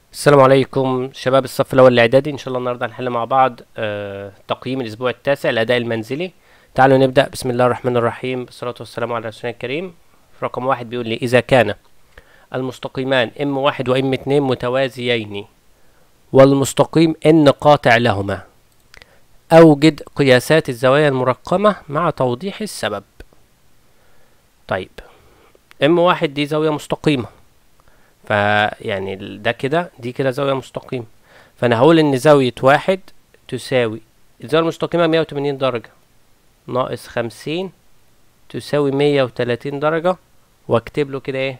السلام عليكم شباب الصف الاول الاعدادي ان شاء الله النهارده هنحل مع بعض آه تقييم الاسبوع التاسع الاداء المنزلي تعالوا نبدا بسم الله الرحمن الرحيم بالصلاه والسلام على رسولنا الكريم رقم واحد بيقول لي اذا كان المستقيمان ام واحد وام اتنين متوازيين والمستقيم ان قاطع لهما اوجد قياسات الزوايا المرقمه مع توضيح السبب طيب ام واحد دي زاويه مستقيمه فيعني ال- ده كده دي كده زاوية مستقيمة فأنا هقول إن زاوية واحد تساوي الزاوية المستقيمة مية وتمانين درجة ناقص خمسين تساوي مية وتلاتين درجة واكتب له كده ايه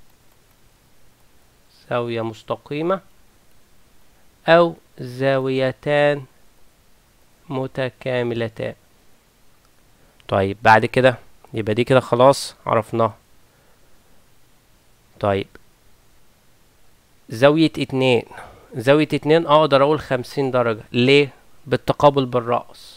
زاوية مستقيمة أو زاويتان متكاملتان طيب بعد كده يبقى دي كده خلاص عرفناها طيب زاوية اتنين زاوية اتنين اقدر اقول خمسين درجة ليه بالتقابل بالرأس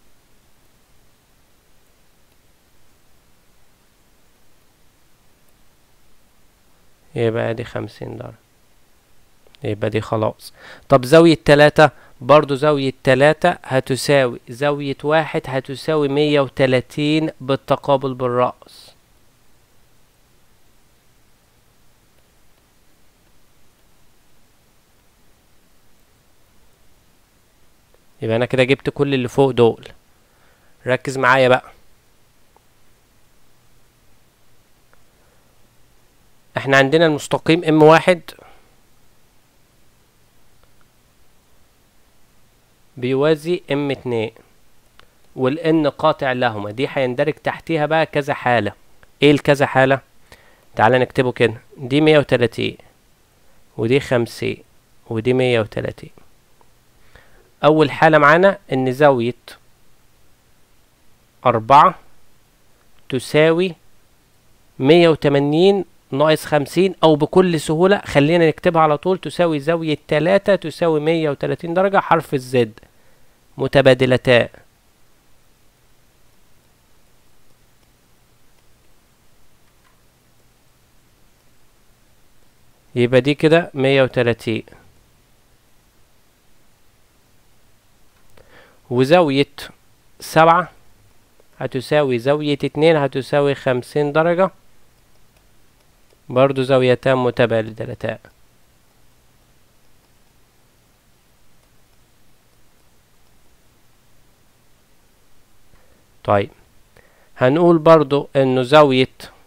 يبقى دي خمسين درجة يبقى دي خلاص طب زاوية تلاتة برضو زاوية تلاتة هتساوي زاوية واحد هتساوي مية وتلاتين بالتقابل بالرأس يبقى انا كده جبت كل اللي فوق دول ركز معايا بقى احنا عندنا المستقيم ام واحد بيوازي ام اتنين والان قاطع لهما دي هيندرج تحتيها بقى كذا حالة ايه الكذا حالة تعالى نكتبه كده دي مية وتلاتين ودي خمسين ودي مية وتلاتين أول حالة معانا إن زاوية أربعة تساوي مية وتمانين ناقص خمسين أو بكل سهولة خلينا نكتبها على طول تساوي زاوية تلاتة تساوي مية وتلاتين درجة حرف الزد متبادلتان يبقى دي كده مية وتلاتين وزاوية سبعة هتساوي زاوية اتنين هتساوي خمسين درجة برضو زاويتان متبادلتان طيب هنقول برضو انه زاوية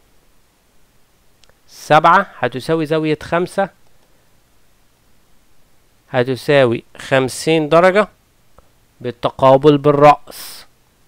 سبعة هتساوي زاوية خمسة هتساوي خمسين درجة بالتقابل بالرأس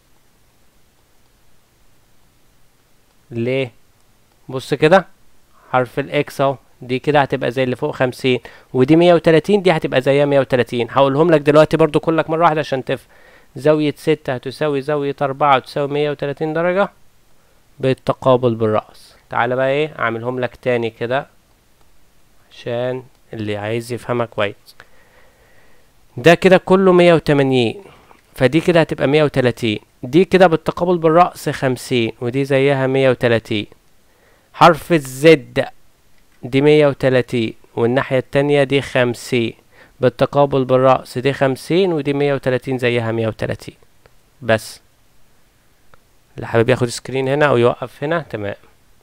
ليه بص كده حرف الاكس اهو دي كده هتبقى زي اللي فوق خمسين ودي مية وتلاتين دي هتبقى زيها مية وتلاتين هقولهم لك دلوقتي برضو كلك مرة واحدة عشان تفهم زاوية ستة هتساوي زاوية أربعة تساوي مية وتلاتين درجة بالتقابل بالرأس تعالى بقى ايه اعملهم لك تاني كده عشان اللي عايز يفهمها كويس ده كده كله مية وتمانين فدي كده هتبقى مية وتلاتين دي كده بالتقابل بالرأس خمسين ودي زيها مية وتلاتين حرف الزد دي مية وتلاتين والناحية التانية دي خمسين بالتقابل بالرأس دي خمسين ودي مية وتلاتين زيها مية وتلاتين بس اللي حابب ياخد سكرين هنا او يوقف هنا تمام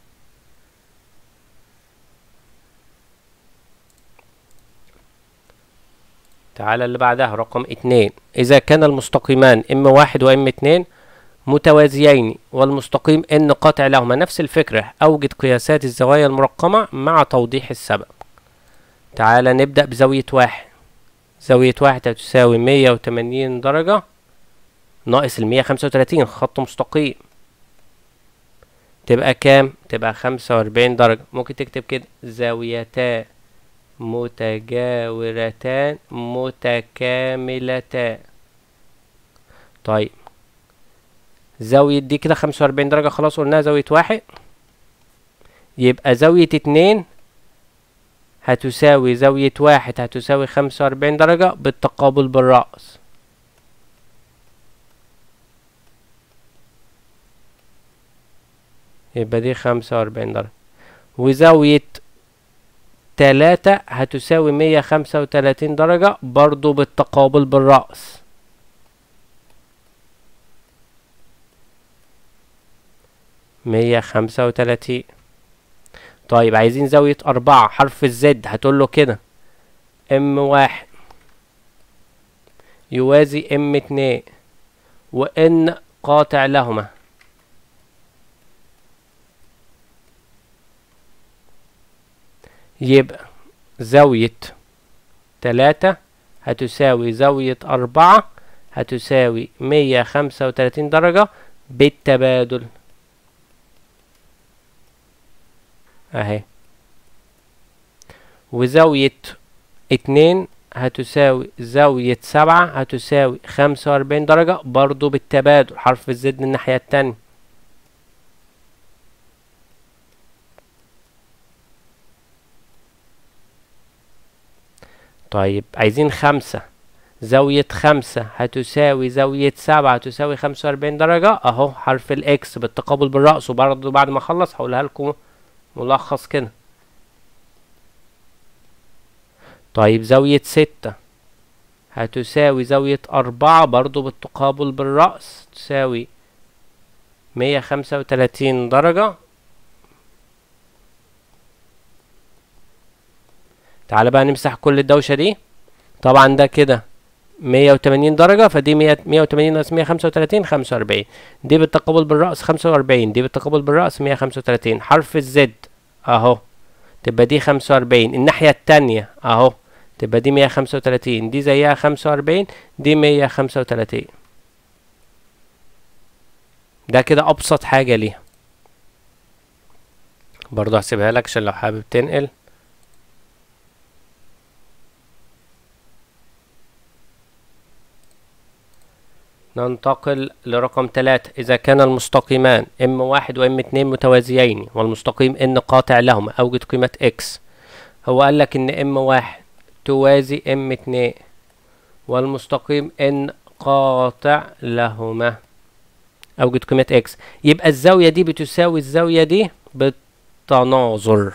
تعالى اللي بعدها رقم اتنين إذا كان المستقيمان إم واحد وإم اتنين متوازيين والمستقيم إن قاطع لهما نفس الفكرة أوجد قياسات الزوايا المرقمة مع توضيح السبب تعالى نبدأ بزاوية واحد زاوية واحد هتساوي مية وتمانين درجة ناقص المية خمسة وتلاتين خط مستقيم تبقى كام؟ تبقى خمسة وأربعين درجة ممكن تكتب كده زاويتان متجاورتان متكاملتان طيب زاوية دي كده خمسة وأربعين درجة خلاص قلناها زاوية واحد يبقى زاوية اتنين هتساوي زاوية واحد هتساوي خمسة وأربعين درجة بالتقابل بالرأس يبقى دي خمسة وأربعين درجة وزاوية تلاتة هتساوي مية خمسة وتلاتين درجة برضو بالتقابل بالرأس مية خمسة وتلاتين طيب عايزين زاوية أربعة حرف الزد هتقول له كده ام واحد يوازي ام اتنين وان قاطع لهما يبقى زاوية تلاتة هتساوي زاوية أربعة هتساوي مية خمسة وتلاتين درجة بالتبادل اهي وزاوية اتنين هتساوي زاوية سبعة هتساوي خمسة وأربعين درجة برضو بالتبادل حرف الزد من الناحية التانية طيب عايزين خمسة زاوية خمسة هتساوي زاوية سبعة هتساوي خمسة وأربعين درجة أهو حرف الإكس بالتقابل بالرأس وبرضه بعد ما أخلص هقولها لكم ملخص كده طيب زاوية ستة هتساوي زاوية أربعة برضو بالتقابل بالرأس تساوي مية خمسة وتلاتين درجة تعالى بقى نمسح كل الدوشة دي طبعا ده كده مية وتمانين درجة فدي مية مية وتمانين ناقص مية خمسة وتلاتين خمسة وأربعين دي بالتقابل بالرأس خمسة وأربعين دي بالتقابل بالرأس مية خمسة وتلاتين حرف الزد أهو تبقى دي خمسة وأربعين الناحية التانية أهو تبقى دي مية خمسة وتلاتين دي زيها خمسة وأربعين دي مية خمسة وتلاتين ده كده أبسط حاجة ليها برضه هسيبها لك عشان لو حابب تنقل ننتقل لرقم تلاتة إذا كان المستقيمان إم واحد وإم اتنين متوازيين والمستقيم إن قاطع لهما أوجد قيمة إكس هو قال لك إن إم واحد توازي إم اتنين والمستقيم إن قاطع لهما أوجد قيمة إكس يبقى الزاوية دي بتساوي الزاوية دي بالتناظر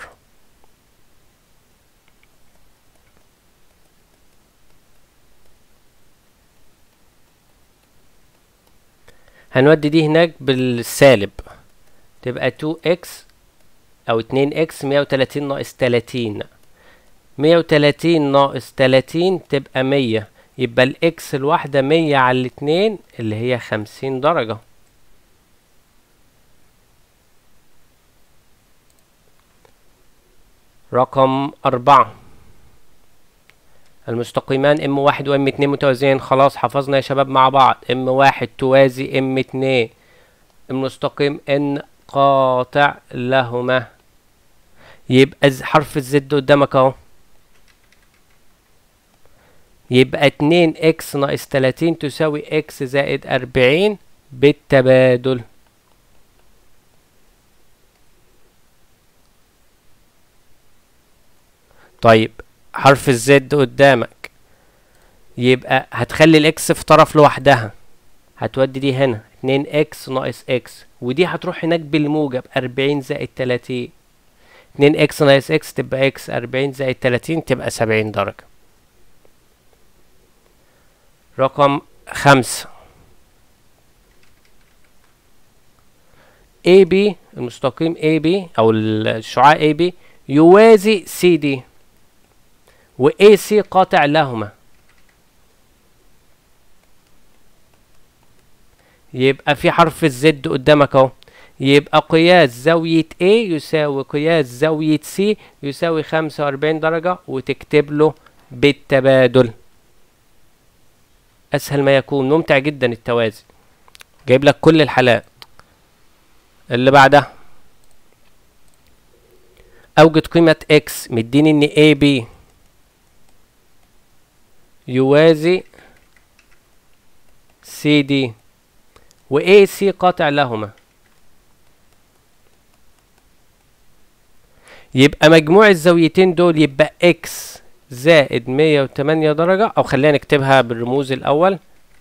هنودي دي هناك بالسالب تبقى 2x او 2x 130 ناقص 30 130 ناقص 30 تبقى 100 يبقى الاكس الواحدة 100 على الاتنين اللي هي 50 درجة رقم أربعة المستقيمان ام واحد وام اتنين متوازيين خلاص حفظنا يا شباب مع بعض ام واحد توازي ام اتنين المستقيم ان قاطع لهما يبقى حرف الزد قدامك اهو يبقى اتنين اكس ناقص تلاتين تساوي اكس زائد اربعين بالتبادل طيب حرف الزد قدامك يبقى هتخلي الاكس في طرف لوحدها هتودي دي هنا اتنين اكس ناقص اكس ودي هتروح هناك بالموجب اربعين زائد تلاتين اتنين اكس ناقص اكس تبقى اكس اربعين زائد تلاتين تبقى سبعين درجة رقم خمسة AB المستقيم AB أو الشعاع AB يوازي CD و AC قاطع لهما يبقى في حرف الزد قدامك اهو يبقى قياس زاوية A يساوي قياس زاوية C يساوي خمسة وأربعين درجة وتكتب له بالتبادل أسهل ما يكون ممتع جدا التوازي جايب لك كل الحالات اللي بعدها أوجد قيمة X مديني إن AB يوازي CD و AC قاطع لهما يبقى مجموع الزاويتين دول يبقى X زائد 108 درجة أو خلينا نكتبها بالرموز الأول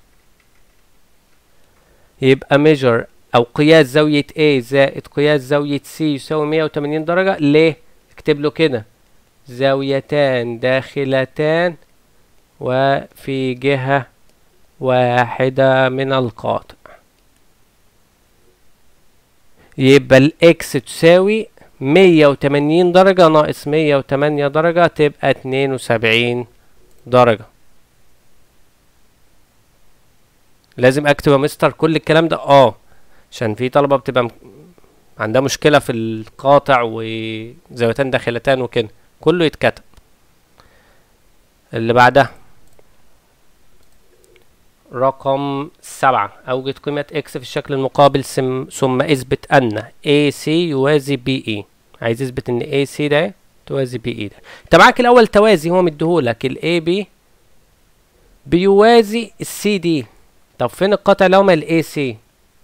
يبقى measure أو قياس زاوية A زائد قياس زاوية C يساوي 180 درجة ليه؟ اكتب له كده زاويتان داخلتان وفي جهة واحدة من القاطع يبقى الإكس تساوي مية وتمانين درجة ناقص مية وتمانية درجة تبقى اتنين وسبعين درجة لازم اكتب يا مستر كل الكلام ده اه عشان في طلبة بتبقى م- عندها مشكلة في القاطع وزاويتان داخلتان وكده كله يتكتب اللي بعدها رقم سبعة أوجد قيمة إكس في الشكل المقابل سم ثم اثبت أن AC يوازي BE عايز اثبت إن AC ده توازي BE ده أنت معاك الأول توازي هو مديهولك ال AB بيوازي ال CD طب فين القطع اللي هما ال AC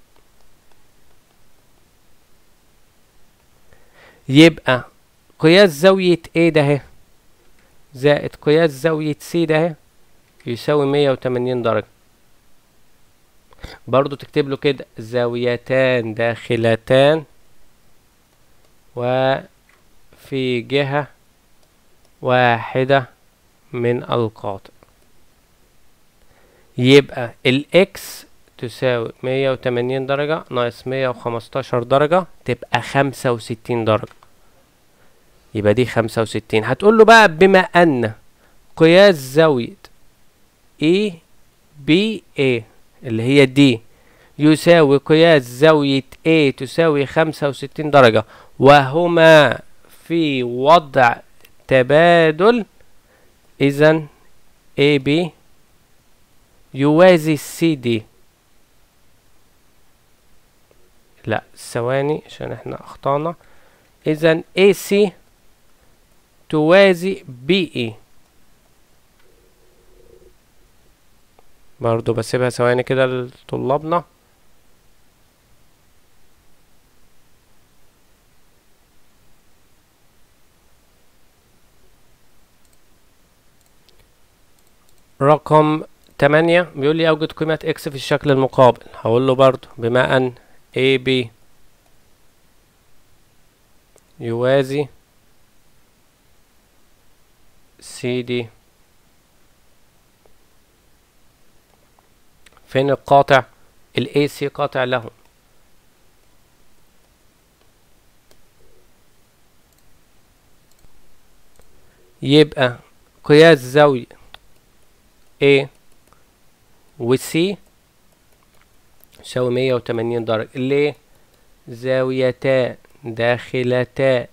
يبقى قياس زاوية A ده اهي زائد قياس زاوية C ده اهي يساوي مية وتمانين درجة برضو تكتب له كده زاويتان داخلتان وفي جهة واحدة من القاطع يبقى الإكس تساوي مية وتمانين درجة ناقص مية وخمستاشر درجة تبقى خمسة وستين درجة يبقى دي خمسة وستين هتقول له بقى بما أن قياس زاوية E B A اللي هي دي يساوي قياس زاوية A تساوي خمسة وستين درجة وهما في وضع تبادل إذا AB يوازي CD لا ثواني عشان احنا اخطأنا إذا AC توازي BE برضو بسيبها ثواني كده لطلابنا رقم تمانية بيقول لي أوجد قيمة إكس في الشكل المقابل هقول له برضو بما أن AB يوازي CD فين القاطع ال AC قاطع له يبقى قياس زاوية A و C يساوي مية وتمانين درجة ليه؟ زاويتا داخلتا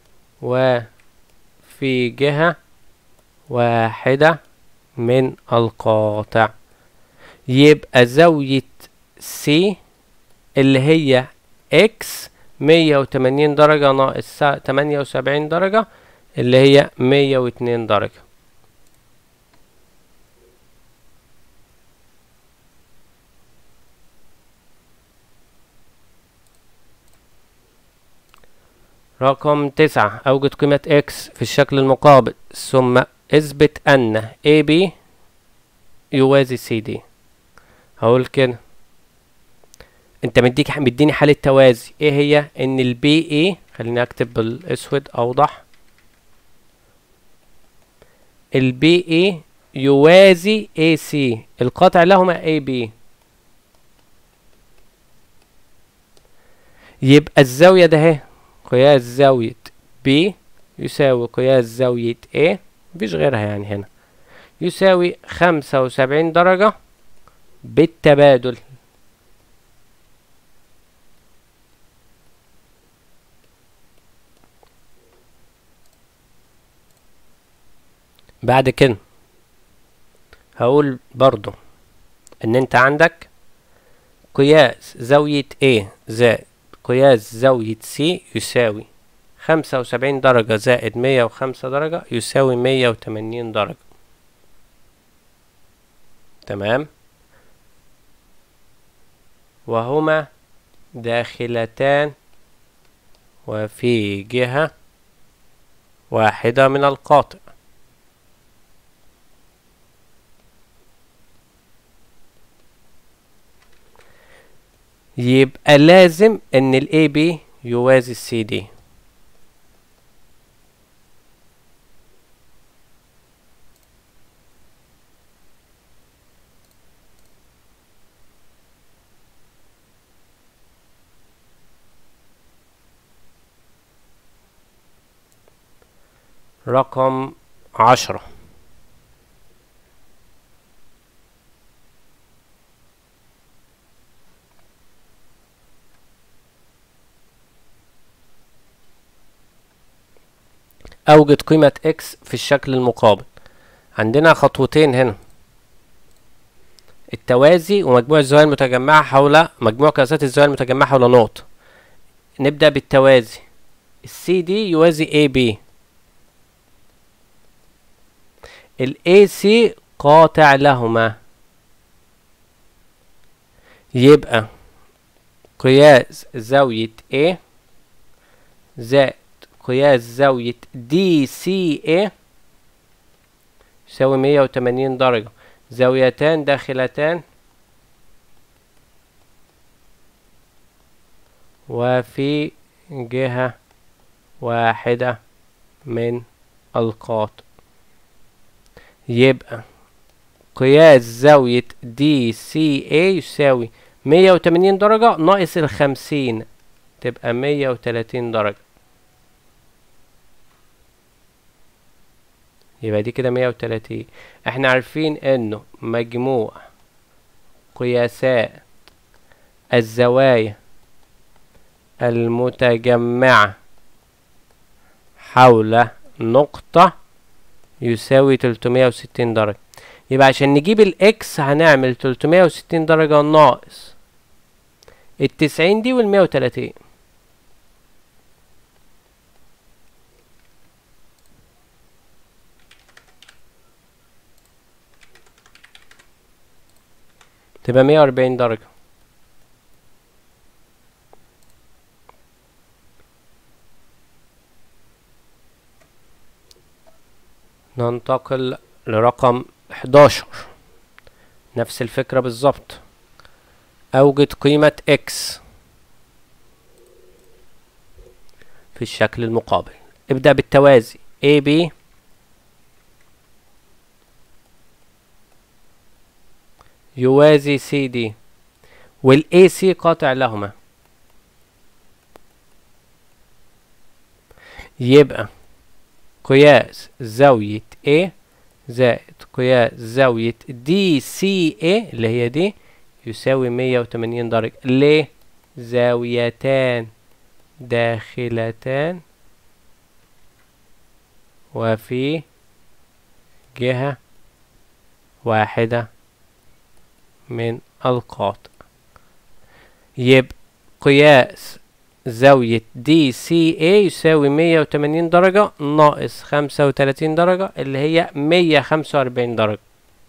وفي جهة واحدة من القاطع يبقى زاوية C اللي هي X مية وتمانين درجة ناقص تمانية وسبعين درجة اللي هي مية واتنين درجة رقم تسعة أوجد قيمة x في الشكل المقابل ثم اثبت أن AB يوازي CD هقول كده انت مديك مديني حالة توازي ايه هي ان ال BA خليني اكتب بالاسود اوضح ال BA يوازي AC القاطع لهما AB يبقى الزاوية ده اهي قياس زاوية B يساوي قياس زاوية A مفيش غيرها يعني هنا يساوي خمسة وسبعين درجة بالتبادل بعد كده هقول برضو ان انت عندك قياس زاوية A زائد قياس زاوية C يساوي خمسة وسبعين درجة زائد مية وخمسة درجة يساوي مية وتمانين درجة تمام وهما داخلتان وفي جهة واحدة من القاطع يبقى لازم ان ال AB يوازي ال CD رقم عشرة أوجد قيمة x في الشكل المقابل عندنا خطوتين هنا التوازي ومجموع الزوايا المتجمعة حول مجموع قياسات الزوايا المتجمعة حول نقطة نبدأ بالتوازي السي دي يوازي اي بي الاي سي قاطع لهما يبقى قياس زاوية A زائد قياس زاوية دي سي A يساوي مية وتمانين درجة زاويتان داخلتان وفي جهة واحدة من القاطع يبقى قياس زاوية دي سي اي يساوي مية وتمانين درجة ناقص الخمسين تبقى مية وتلاتين درجة يبقى دي كده مية وتلاتين احنا عارفين انه مجموع قياسات الزوايا المتجمعة حول نقطة يساوي تلتمية وستين درجة يبقى عشان نجيب الاكس هنعمل تلتمية وستين درجة ناقص التسعين دي والمية وتلاتين تبقى مية وأربعين درجة ننتقل لرقم 11 نفس الفكرة بالظبط أوجد قيمة x في الشكل المقابل ابدأ بالتوازي AB يوازي CD والAC قاطع لهما يبقى قياس زاوية A زائد قياس زاوية DCA اللي هي دي يساوي مية وتمانين درجة ليه؟ زاويتان داخلتان وفي جهة واحدة من القاطع يبقى قياس زاوية دي سي اي يساوي مية وتمانين درجة ناقص خمسة وتلاتين درجة اللي هي مية خمسة وأربعين درجة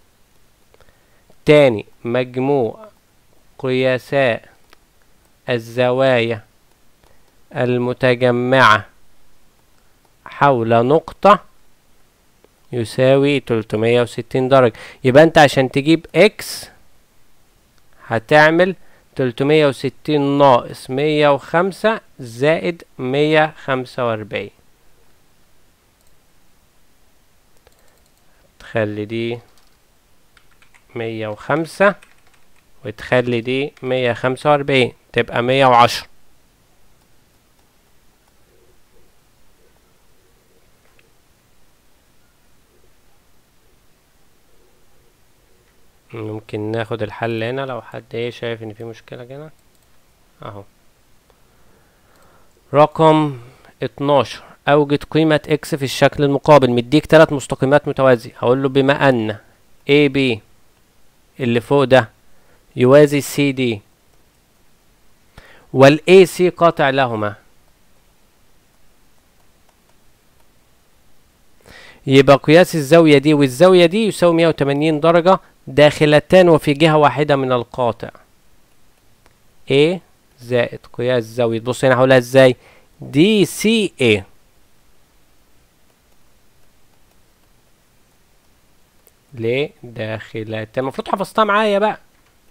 تاني مجموع قياسات الزوايا المتجمعة حول نقطة يساوي تلتمية وستين درجة يبقى انت عشان تجيب اكس هتعمل تلتمية وستين ناقص مية وخمسة زائد مية خمسة وأربعين تخلي دي مية وخمسة وتخلي دي مية خمسة وأربعين تبقى مية وعشرة ممكن ناخد الحل هنا لو حد ايه شايف ان في مشكلة هنا اهو رقم اتناشر اوجد قيمة اكس في الشكل المقابل مديك تلات مستقيمات متوازية هقول له بما ان اي بي اللي فوق ده يوازي سي دي والاي سي قاطع لهما يبقى قياس الزاوية دي والزاوية دي يساوي 180 درجة داخلتان وفي جهة واحدة من القاطع A زائد قياس زاوية بص هنا هقولها ازاي دي سي A ليه داخلتان المفروض حفظتها معايا بقى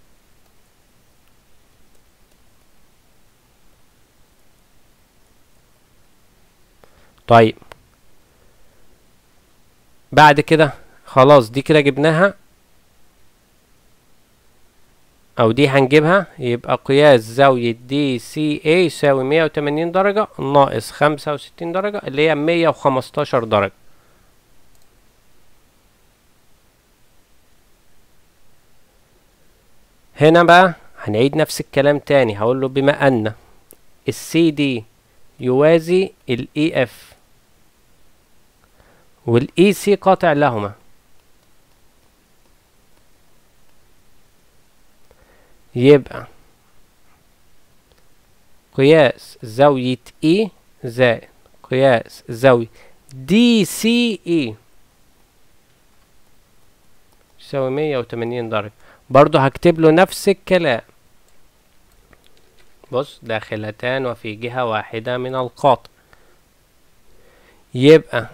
طيب بعد كده خلاص دي كده جبناها او دي هنجيبها يبقى قياس زاوية دي سي اي يساوي مية وتمانين درجة ناقص خمسة وستين درجة اللي هي مية وخمستاشر درجة هنا بقى هنعيد نفس الكلام تاني هقول له بما ان السي دي يوازي الاي اف والاي سي قاطع لهما يبقى قياس زاوية اي زائد قياس زاوية دي سي اي يساوي مية وتمانين درجة برضو هكتب له نفس الكلام بص داخلتان وفي جهة واحدة من القاطع يبقى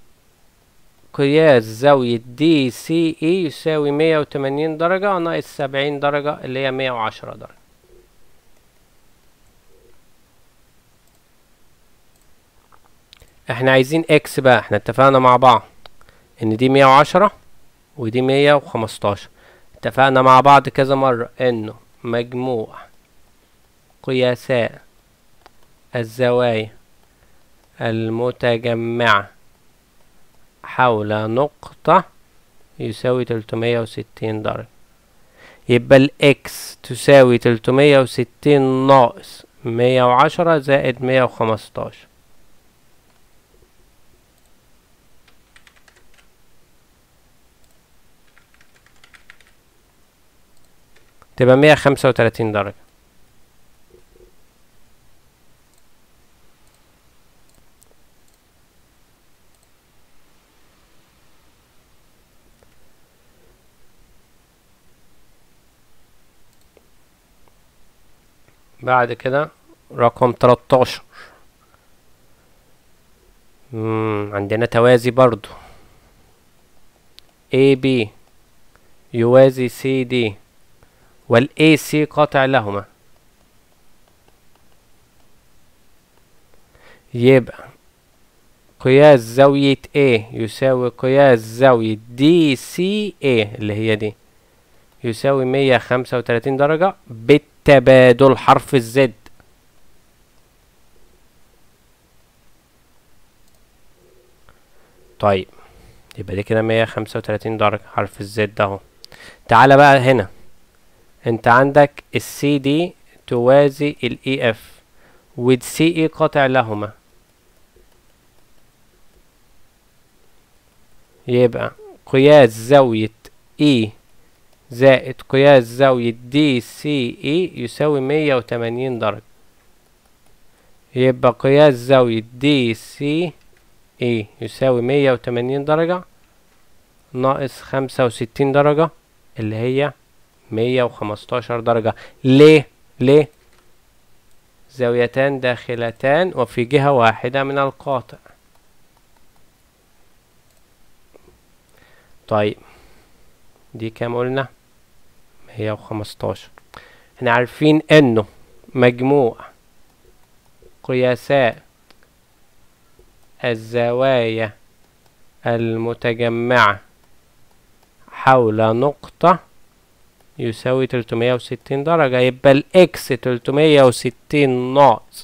قياس زاوية دي سي اي يساوي مية وتمانين درجة ناقص سبعين درجة اللي هي مية وعشرة درجة احنا عايزين اكس بقى احنا اتفقنا مع بعض ان دي مية وعشرة ودي مية وخمستاشر اتفقنا مع بعض كذا مرة انه مجموع قياسات الزوايا المتجمعة حول نقطة يساوي تلتمية وستين درجة يبقى الإكس تساوي تلتمية وستين ناقص مية وعشرة زائد مية وخمستاشر تبقى مية خمسة وتلاتين درجة بعد كده رقم 13 مم. عندنا توازي برضو AB يوازي CD وال AC قاطع لهما يبقى قياس زاوية A يساوي قياس زاوية DCA اللي هي دي يساوي مية خمسة وتلاتين درجة بالتبادل حرف الزد طيب يبقى دي كده مية خمسة وتلاتين درجة حرف الزد اهو تعالى بقى هنا انت عندك السي دي توازي الاي اف والسي اي قاطع لهما يبقى قياس زاوية اي زائد قياس زاوية دي سي اي يساوي مية وتمانين درجة يبقى قياس زاوية دي سي اي يساوي مية وتمانين درجة ناقص خمسة وستين درجة اللي هي مية وخمستاشر درجة ليه؟ ليه؟ زاويتان داخلتان وفي جهة واحدة من القاطع طيب دي كام قلنا؟ مية وخمستاشر احنا عارفين انه مجموع قياسات الزوايا المتجمعة حول نقطة يساوي تلتمية وستين درجة يبقى الإكس تلتمية وستين ناقص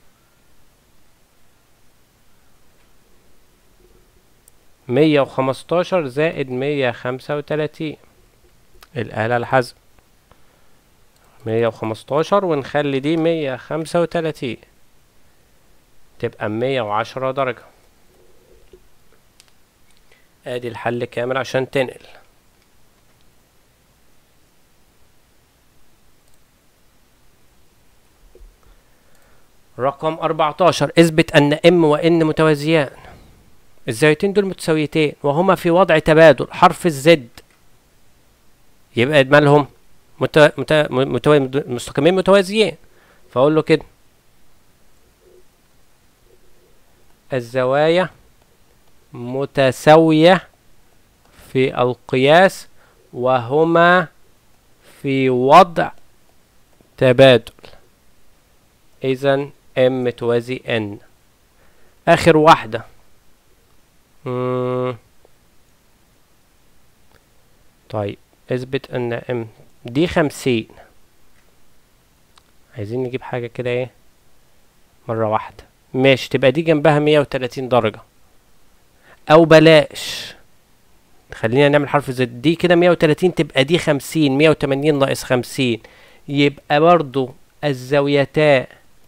مية وخمستاشر زائد مية خمسة وتلاتين الآلة الحاسبة مية وخمستاشر ونخلي دي مية خمسة وتلاتين تبقى مية وعشرة درجة ادي الحل كامل عشان تنقل رقم 14 اثبت ان ام وان متوازيان الزاويتين دول متساويتين وهما في وضع تبادل حرف الزد يبقى مالهم مت... مت... متو... مستقيمين متوازيين فاقول له كده الزوايا متساوية في القياس وهما في وضع تبادل اذا ام توازي ان اخر واحدة مم. طيب اثبت ان ام دي خمسين عايزين نجيب حاجة كده ايه مرة واحدة ماشي تبقى دي جنبها مية وتلاتين درجة او بلاش خلينا نعمل حرف زد دي كده مية وتلاتين تبقى دي خمسين مية وتمانين ناقص خمسين يبقى برضو الزاويتان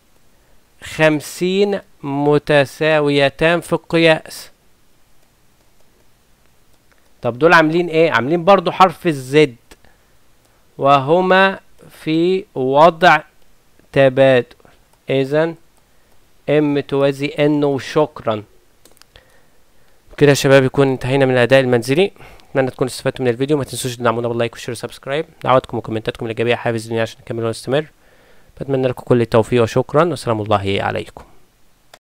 خمسين متساويتان في القياس طب دول عاملين ايه عاملين برضو حرف الزد وهما في وضع تبادل اذا ام توازي ان وشكرا كده يا شباب يكون انتهينا من الاداء المنزلي اتمنى تكونوا استفدتوا من الفيديو ما تنسوش تدعمونا باللايك والشير وسبسكرايب دعواتكم وكومنتاتكم الايجابيه حافز لنا عشان نكمل ونستمر بتمنى لكم كل التوفيق وشكرا والسلام الله عليكم